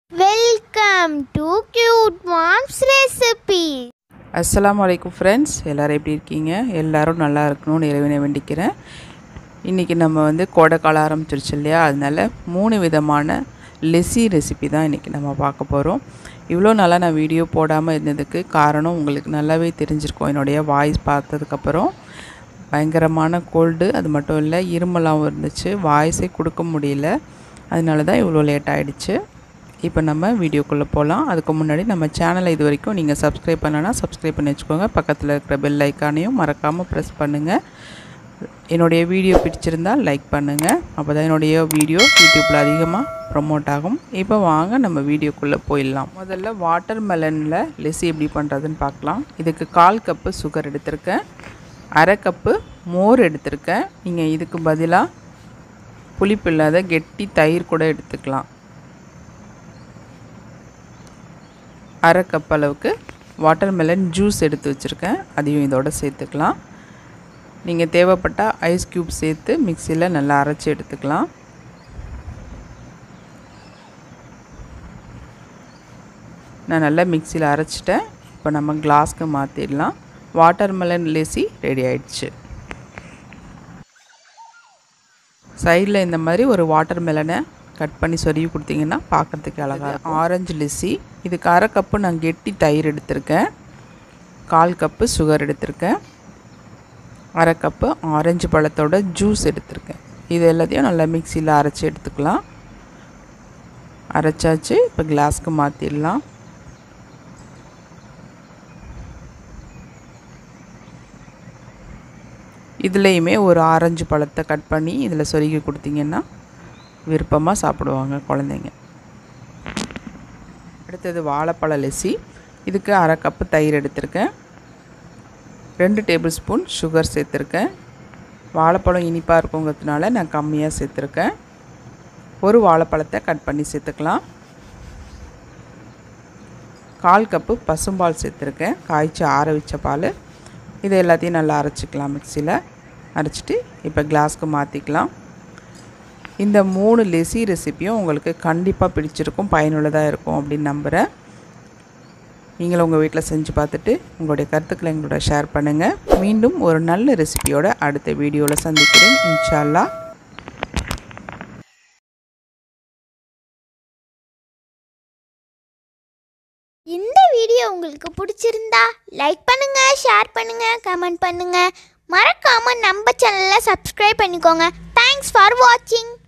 welcome to cute moms recipe அஸ்ஸலாமு அலைக்கும் friends எல்லோரும் எப்படி இருக்கீங்க எல்லாரும் நல்லா இருக்கணும்னு இறைவனை வேண்டிக்கிறேன் இன்றைக்கி நம்ம வந்து கோடைக்காலம் ஆரம்பிச்சிருச்சு இல்லையா அதனால மூணு விதமான லெசி ரெசிபி தான் இன்றைக்கி நம்ம பார்க்க போகிறோம் இவ்வளோ நாளாக நான் வீடியோ போடாமல் இருந்ததுக்கு காரணம் உங்களுக்கு நல்லாவே தெரிஞ்சிருக்கும் என்னுடைய வாய்ஸ் பார்த்ததுக்கப்புறம் பயங்கரமான கோல்டு அது மட்டும் இல்லை இருமலாகவும் இருந்துச்சு வாய்ஸே கொடுக்க முடியல அதனால தான் இவ்வளோ லேட் ஆகிடுச்சு இப்போ நம்ம வீடியோக்குள்ளே போகலாம் அதுக்கு முன்னாடி நம்ம சேனலை இது வரைக்கும் நீங்கள் சப்ஸ்கிரைப் பண்ணலன்னா சப்ஸ்கிரைப் பண்ணி வச்சுக்கோங்க பக்கத்தில் இருக்கிற பெல் ஐக்கானையும் மறக்காமல் ப்ரெஸ் பண்ணுங்கள் என்னுடைய வீடியோ பிடிச்சிருந்தால் லைக் பண்ணுங்கள் அப்போ தான் என்னுடைய வீடியோ யூடியூப்பில் அதிகமாக ப்ரொமோட் ஆகும் இப்போ வாங்க நம்ம வீடியோக்குள்ளே போயிடலாம் முதல்ல வாட்டர் மெலனில் லெசி எப்படி பண்ணுறதுன்னு பார்க்கலாம் இதுக்கு கால் கப்பு சுகர் எடுத்திருக்கேன் அரை கப்பு மோர் எடுத்திருக்கேன் நீங்கள் இதுக்கு பதிலாக புளிப்பு இல்லாத கெட்டி தயிர் கூட எடுத்துக்கலாம் அரை கப் அளவுக்கு வாட்டர்மெலன் ஜூஸ் எடுத்து வச்சுருக்கேன் அதையும் இதோட சேர்த்துக்கலாம் நீங்கள் தேவைப்பட்டால் ஐஸ் க்யூப் சேர்த்து மிக்சியில் நல்லா அரைச்சி எடுத்துக்கலாம் நான் நல்லா மிக்சியில் அரைச்சிட்டேன் இப்போ நம்ம கிளாஸ்க்கு மாற்றிடலாம் வாட்டர்மெலன் லெசி ரெடி ஆயிடுச்சு சைடில் இந்த மாதிரி ஒரு வாட்டர் மெலனை கட் பண்ணி சொருவி கொடுத்தீங்கன்னா பார்க்குறதுக்கு அழகாக இருக்கும் ஆரஞ்சு லெசி இதுக்கு அரை கப்பு நான் கெட்டி தயிர் எடுத்திருக்கேன் கால் கப்பு சுகர் எடுத்திருக்கேன் அரை கப்பு ஆரஞ்சு பழத்தோட ஜூஸ் எடுத்திருக்கேன் இது எல்லாத்தையும் நல்லா மிக்சியில் அரைச்சி எடுத்துக்கலாம் அரைச்சாச்சு இப்போ கிளாஸ்க்கு மாற்றிடலாம் இதுலேயுமே ஒரு ஆரஞ்சு பழத்தை கட் பண்ணி இதில் சொருகி கொடுத்தீங்கன்னா விருப்பமாக சாப்பிடுவாங்க குழந்தைங்க அடுத்தது வாழைப்பழ லெசி இதுக்கு அரை கப்பு தயிர் எடுத்திருக்கேன் ரெண்டு டேபிள் ஸ்பூன் சுகர் சேர்த்துருக்கேன் வாழைப்பழம் இனிப்பாக இருக்குங்கிறதுனால நான் கம்மியாக சேர்த்துருக்கேன் ஒரு வாழைப்பழத்தை கட் பண்ணி சேர்த்துக்கலாம் கால் கப்பு பசும்பால் சேர்த்துருக்கேன் காய்ச்சி ஆற வச்ச பால் இது எல்லாத்தையும் நல்லா அரைச்சிக்கலாம் மிக்சியில் அரைச்சிட்டு இப்போ கிளாஸ்க்கு மாற்றிக்கலாம் இந்த மூணு லெசி ரெசிப்பியும் உங்களுக்கு கண்டிப்பாக பிடிச்சிருக்கும் பயனுள்ளதாக இருக்கும் அப்படின்னு நம்புகிறேன் நீங்களும் உங்கள் வீட்டில் செஞ்சு பார்த்துட்டு உங்களுடைய கருத்துக்களை எங்களோட ஷேர் பண்ணுங்கள் மீண்டும் ஒரு நல்ல ரெசிபியோட அடுத்த வீடியோவில் சந்திக்கிறேன் இன்ஷால்லா இந்த வீடியோ உங்களுக்கு பிடிச்சிருந்தா லைக் பண்ணுங்க ஷேர் பண்ணுங்க கமெண்ட் பண்ணுங்க மறக்காம நம்ம சேனலை சப்ஸ்கிரைப் பண்ணிக்கோங்க தேங்க்ஸ் ஃபார் வாட்சிங்